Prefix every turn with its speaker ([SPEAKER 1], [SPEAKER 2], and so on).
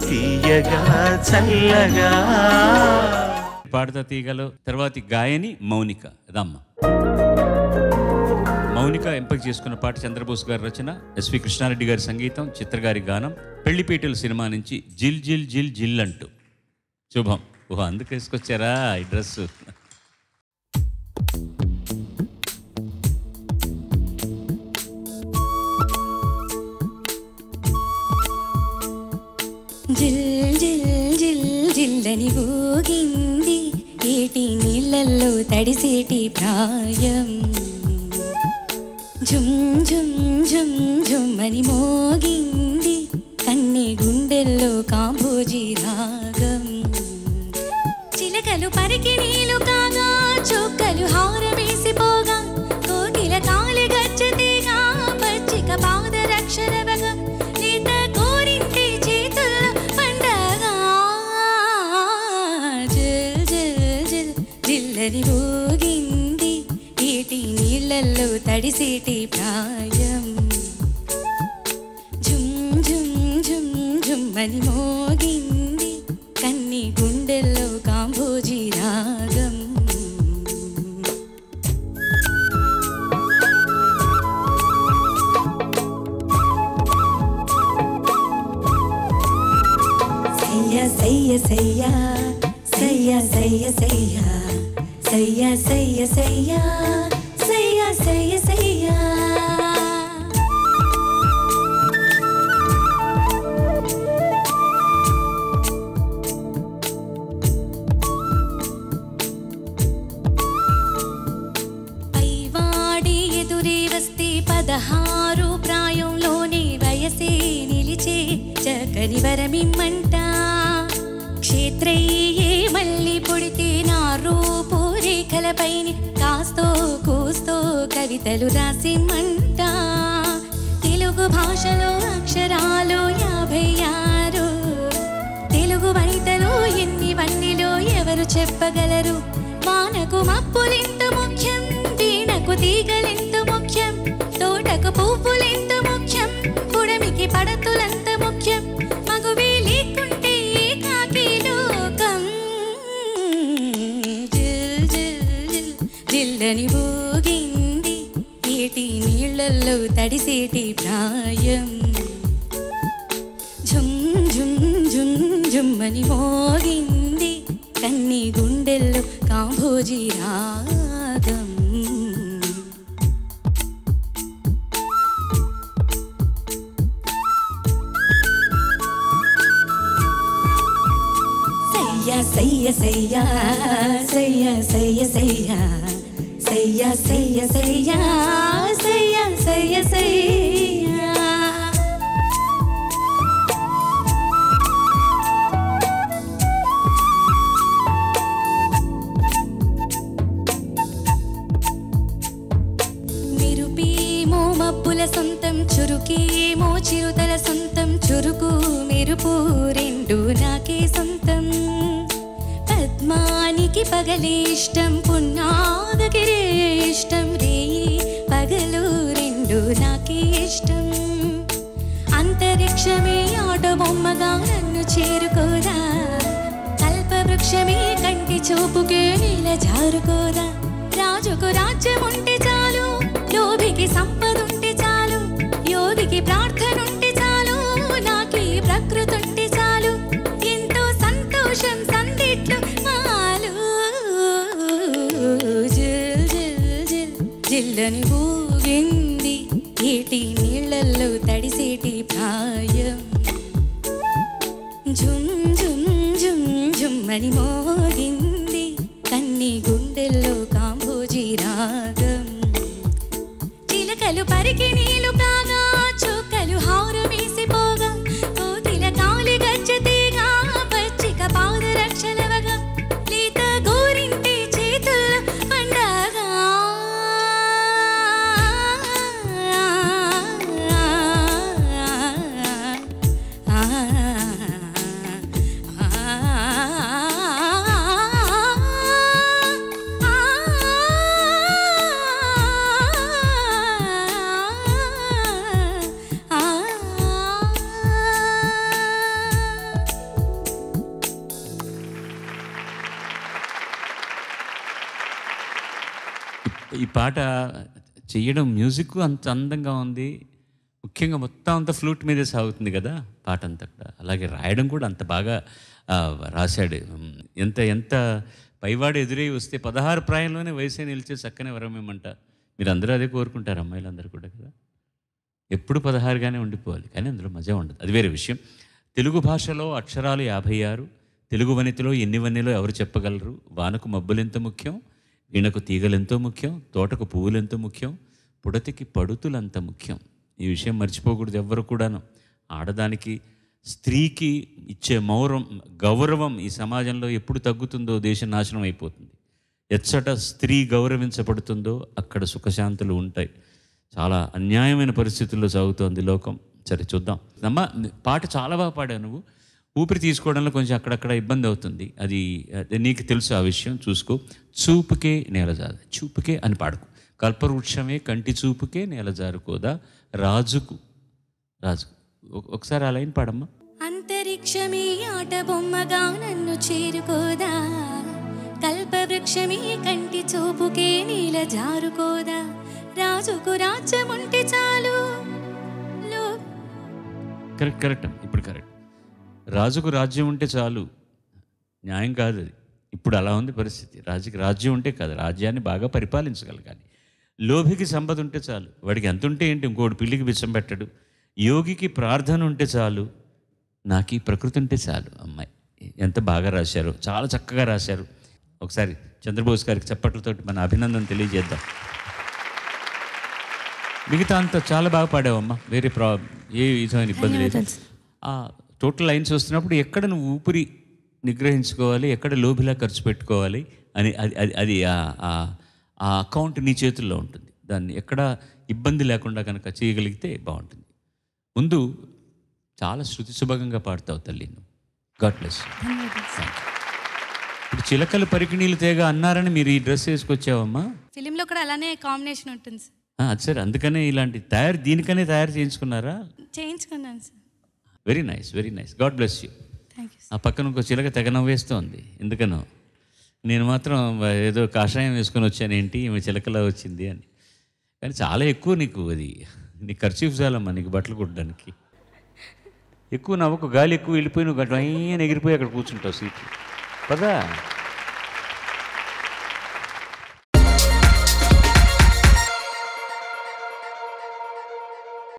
[SPEAKER 1] తీయగా చల్లగా
[SPEAKER 2] పాడుతా తీగలు తర్వాతి గాయని మౌనిక అదమ్మ మౌనిక ఎంపిక చేసుకున్న పాట చంద్రబోస్ గారి రచన ఎస్వి కృష్ణారెడ్డి గారి సంగీతం చిత్రగారి గానం పెళ్లిపీటలు సినిమా నుంచి జిల్ జిల్ జిల్ జిల్ అంటూ శుభం ఓహో అందుకు వేసుకొచ్చారా ఈ డ్రెస్
[SPEAKER 3] జిల్ జిల్ జిల్ జిల్లని ఊగింది ఏటి నీళ్ళల్లో తడిసేటి ప్రాయం జుమ్ జుమ్ జుమ్ జుమ్ అని మోగింది కన్నె గుండెల్లో కాంబోజీ రాగం చిలకలు పరికి నీళ్ళు కాగా చొక్కలు హారమేసిపోగా కోకిల కాలి గచ్చతీగా పచ్చిక పాదరక్షరవగా లేత కోరింటి చేతుల్లో పండగా జిల్ జిల్ జిల్ జిల్లని ఊగింది ఏటి నీళ్ళల్లో తడిసేటి ప్రాయం జుమ్ జుమ్ జుమ్ జుమ్ అని మోగింది కన్ని గుండెల్లో కాంబోజీ రాగం సయ్య సయ్య సయ్య సయ్య సయ్య సయ్య సయ్య సయ్య సయ్య సయ్య సయ్య సయ్య పైవాడి ఎదురే వస్తే పదహారు ప్రాయంలోనే వయసే నిలిచే చకని వరమిమ్మంట క్షేత్రయ్యే మళ్ళీ పొడితే నా రూపు రేఖలపైన కాస్తో కూస్తో కవితలు రాసిమ్మంట తెలుగు భాషలో అక్షరాలు యాభై ఆరు తెలుగు వనితలు ఎన్ని వన్నెలో ఎవరు చెప్పగలరు వానకు మప్పులెంత ముఖ్యం వీణకు తీగలెంత ముఖ్యం తోటకు పువ్వులెంత ముఖ్యం పుడమికి పడతులంత ముఖ్యం మగువే లేకుంటే కాకి లోకం జిల్ జిల్ జిల్ జిల్లని ఊగింది ఏటి నీళ్ళల్లో తడిసేటి ప్రాయం ఝుమ్ ఝుమ్ ఝుమ్ ఝుమ్మని మోగింది కన్ని గుండెల్లో కాంభోజీ రాగం సయ్య సయ్య సయ్య సయ్య సయ్య సయ్య సయ్య సయ్య సయ్య సయ్య సయ్య సయ్య మెరుపేమో మబ్బుల సొంతం చురుకేమో చిరుతల సొంతం చురుకు మెరుపు రెండు నాకే సొంతం పద్మానికి పగలే ఇష్టం పున్నాగకి రే ఇష్టం రేయి పగలు రెండు నాకే ఇష్టం అంతరిక్షమే ఆట బొమ్మగా నన్ను చేరుకోదా కల్పవృక్షమే కంటి చూపుకే నీల జారుకోదా రాజుకు రాజ్యం ఉంటే చాలు లోభికి సంపద ఉంటే చాలు యోగికి ప్రార్థన ఉంటే చాలు నాకి ప్రకృతి ఉంటే చాలు ఎంతో సంతోషం సందిట్లు మాలు జిల్ జిల్ జిల్ జిల్లని ఊగింది ఏటి నీళ్ళల్లో తడిసేటి ప్రాయం ఝుమ్ ఝుమ్ ఝుమ్ ఝుమ్మని మోగింది కన్ని గుండెల్లో కాంబోజీ రాగం చిలకలు పరికి నీళ్ళు కాగా చుక్కలు హారమేసిపోగా కోకిల కాలి గచ్చతీగా పచ్చిక పాదరక్షలవగా లేత గోరింటి చేతుల్లో పండగా ఆ
[SPEAKER 2] పాట చెయ్యడం మ్యూజిక్ అంత అందంగా ఉంది ముఖ్యంగా మొత్తం అంతా ఫ్లూట్ మీదే సాగుతుంది కదా పాట అంతా కూడా అలాగే రాయడం కూడా అంత బాగా ఆ, రాశాడు ఉమ్, ఎంత ఎంత పైవాడు ఎదురై వస్తే పదహారు ప్రాయంలోనే వయసే నిలిచే చక్కనే వరమేమంట మీరు అందరూ అదే కోరుకుంటారు అమ్మాయిలందరూ కూడా కదా ఎప్పుడు పదహారుగానే ఉండిపోవాలి కానీ అందులో మజా ఉండదు అది వేరే విషయం తెలుగు భాషలో అక్షరాలు యాభై ఆరు తెలుగు వనితలో ఎన్ని వన్నెలో ఎవరు చెప్పగలరు వానకు మబ్బులు ఎంత ముఖ్యం వీణకు తీగలు ఎంతో ముఖ్యం తోటకు పువ్వులు ఎంతో ముఖ్యం పుడతికి పడుతులు అంత ముఖ్యం ఈ విషయం మర్చిపోకూడదు ఎవ్వరు కూడాను ఆడదానికి స్త్రీకి ఇచ్చే మౌరం గౌరవం ఈ సమాజంలో ఎప్పుడు తగ్గుతుందో దేశం నాశనం అయిపోతుంది ఎచ్చట స్త్రీ గౌరవించబడుతుందో అక్కడ సుఖశాంతులు ఉంటాయి చాలా అన్యాయమైన పరిస్థితుల్లో సాగుతోంది లోకం సరే చూద్దాం అమ్మ పాట చాలా బాగా పాడావు నువ్వు ఊపిరి తీసుకోవడంలో కొంచెం అక్కడక్కడ ఇబ్బంది అవుతుంది అది అది నీకు తెలుసు ఆ విషయం చూసుకో చూపుకే నేలజారు చూపుకే అని పాడుకు కల్పవృక్షమే కంటి చూపుకే నేలజారుకోదా రాజుకు రాజుకు ఒక- ఒకసారి ఆ లైన్ పాడమ్మా
[SPEAKER 3] అంతరిక్షమే ఆట బొమ్మగా నన్ను చేరుకోదా కల్పవృక్షమే కంటి చూపుకే నీల జారుకోదా రాజుకు రాజ్యముంటే చాలు లో
[SPEAKER 2] కరెక్ట్ కరెక్ట్ అమ్మ, ఇప్పుడు కరెక్ట్ రాజుకు రాజ్యం ఉంటే చాలు న్యాయం కాదు అది ఇప్పుడు అలా ఉంది పరిస్థితి రాజుకి రాజ్యం ఉంటే కాదు రాజ్యాన్ని బాగా పరిపాలించగలగాలి లోభికి సంపద ఉంటే చాలు వాడికి ఎంత ఉంటే ఏంటి ఇంకోటి పిల్లికి బిచ్చం పెట్టడు యోగికి ప్రార్థన ఉంటే చాలు నాకు ఈ ప్రకృతి ఉంటే చాలు అమ్మాయి ఎంత బాగా రాశారు చాలా చక్కగా రాశారు ఒకసారి చంద్రబోస్ గారికి చప్పట్లతోటి మన అభినందన తెలియజేద్దాం మిగతా అంతా చాలా బాగా పాడావమ్మా వేరే ప్రా ఏ విధమైన ఇబ్బంది లేదు ఆ టోటల్ లైన్స్ వస్తున్నప్పుడు ఎక్కడ నువ్వు ఊపిరి నిగ్రహించుకోవాలి ఎక్కడ లోభిలా ఖర్చు పెట్టుకోవాలి అని అది అది అది ఆ- ఆ- ఆ అకౌంట్ నీ చేతుల్లో ఉంటుంది దాన్ని ఎక్కడ ఇబ్బంది లేకుండా కనుక చేయగలిగితే బాగుంటుంది ముందు చాలా శృతి సుభగంగా పాడతావు తల్లి నువ్వు గాడ్ బ్లెస్ ఇప్పుడు చిలకలు పరికిణీలు తేగ అన్నారని మీరు ఈ డ్రెస్ వేసుకొచ్చావమ్మా
[SPEAKER 3] ఫిలింలో కూడా అలానే కాంబినేషన్ ఉంటుంది సార్
[SPEAKER 2] ఆ, అది సరే అందుకనే ఇలాంటి తయారు దీనికనే తయారు చేయించుకున్నారా
[SPEAKER 3] చేయించుకున్నాను sir
[SPEAKER 2] very nice very nice God bless you
[SPEAKER 3] thank you
[SPEAKER 2] ఆ పక్కన ఇంకో చిలక తెగ నవ్వేస్తోంది ఎందుకనో నేను మాత్రం ఏదో కాషాయం వేసుకొని వచ్చాను ఏంటి ఈమె చిలకలా వచ్చింది అని కానీ చాలా ఎక్కువ నీకు అది నీ ఖర్చు చాలమ్మా నీకు బట్టలు కుట్టడానికి ఎక్కువ నవ్వకు గాలి ఎక్కువ వెళ్ళిపోయి నువ్వు గట్ట ఎగిరిపోయి అక్కడ కూర్చుంటావు సీట్లు పదా